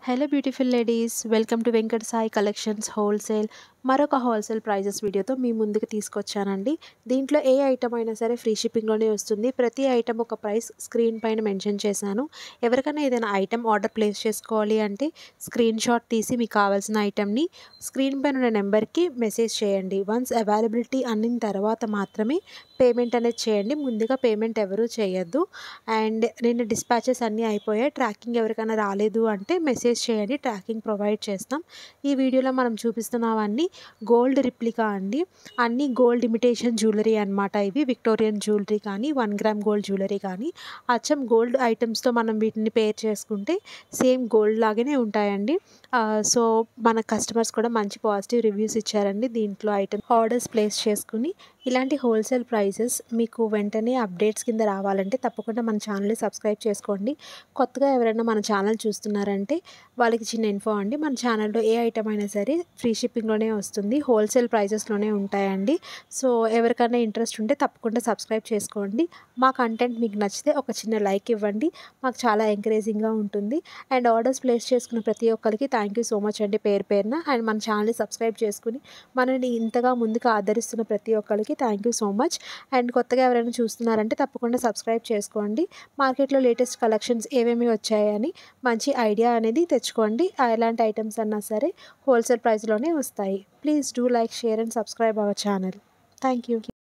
hello beautiful ladies welcome to Venkata Sai collections wholesale మరొక wholesale prices వీడియోతో మీ ముందుకు తీసుకొచ్చానండి దీంట్లో ఏ ఐటమ్ అయినా సరే ఫ్రీ షిప్పింగ్లోనే వస్తుంది ప్రతి ఐటమ్ ఒక ప్రైస్ స్క్రీన్ పైన మెన్షన్ చేశాను ఎవరికైనా ఏదైనా ఐటమ్ ఆర్డర్ ప్లేస్ చేసుకోవాలి అంటే స్క్రీన్ షాట్ తీసి మీకు కావాల్సిన ఐటమ్ని స్క్రీన్ పైన ఉన్న నెంబర్కి మెసేజ్ చేయండి వన్స్ అవైలబిలిటీ అన్నిన తర్వాత మాత్రమే పేమెంట్ అనేది చేయండి ముందుగా పేమెంట్ ఎవరూ చేయొద్దు అండ్ నిన్న డిస్పాచెస్ అన్నీ అయిపోయాయి ట్రాకింగ్ ఎవరికైనా రాలేదు అంటే మెసేజ్ చేయండి ట్రాకింగ్ ప్రొవైడ్ చేస్తాం ఈ వీడియోలో మనం చూపిస్తున్నవన్నీ గోల్డ్ రిప్లికా అండి అన్నీ గోల్డ్ ఇమిటేషన్ జ్యువెలరీ అనమాట ఇవి విక్టోరియన్ జ్యువెలరీ కానీ వన్ గ్రామ్ గోల్డ్ జ్యువెలరీ కానీ అచ్చం గోల్డ్ ఐటమ్స్తో మనం వీటిని పేర్ చేసుకుంటే సేమ్ గోల్డ్ లాగానే ఉంటాయండి సో మన కస్టమర్స్ కూడా మంచి పాజిటివ్ రివ్యూస్ ఇచ్చారండి దీంట్లో ఐటమ్ ఆర్డర్స్ ప్లేస్ చేసుకుని ఇలాంటి హోల్సేల్ ప్రైజెస్ మీకు వెంటనే అప్డేట్స్ కింద రావాలంటే తప్పకుండా మన ఛానల్ని సబ్స్క్రైబ్ చేసుకోండి కొత్తగా ఎవరైనా మన ఛానల్ చూస్తున్నారంటే వాళ్ళకి చిన్న ఇన్ఫో అండి మన ఛానల్లో ఏ ఐటమ్ అయినా సరే ఫ్రీ షిప్పింగ్లోనే వస్తుంది హోల్సేల్ ప్రైజెస్లోనే ఉంటాయండి సో ఎవరికైనా ఇంట్రెస్ట్ ఉంటే తప్పకుండా సబ్స్క్రైబ్ చేసుకోండి మా కంటెంట్ మీకు నచ్చితే ఒక చిన్న లైక్ ఇవ్వండి మాకు చాలా ఎంకరేజింగ్గా ఉంటుంది అండ్ ఆర్డర్స్ ప్లేస్ చేసుకున్న ప్రతి ఒక్కరికి థ్యాంక్ యూ సో మచ్ అండి పేరు పేరున అండ్ మన ఛానల్ని సబ్స్క్రైబ్ చేసుకుని మనని ఇంతగా ముందుకు ఆదరిస్తున్న ప్రతి ఒక్కరికి thank you so much and కొత్తగా ఎవరైనా చూస్తున్నారంటే తప్పకుండా సబ్స్క్రైబ్ చేసుకోండి మార్కెట్లో లేటెస్ట్ కలెక్షన్స్ ఏమేమి వచ్చాయని మంచి ఐడియా అనేది తెచ్చుకోండి ఎలాంటి ఐటమ్స్ అన్నా సరే హోల్సేల్ ప్రైస్లోనే వస్తాయి please do like share and subscribe our channel thank you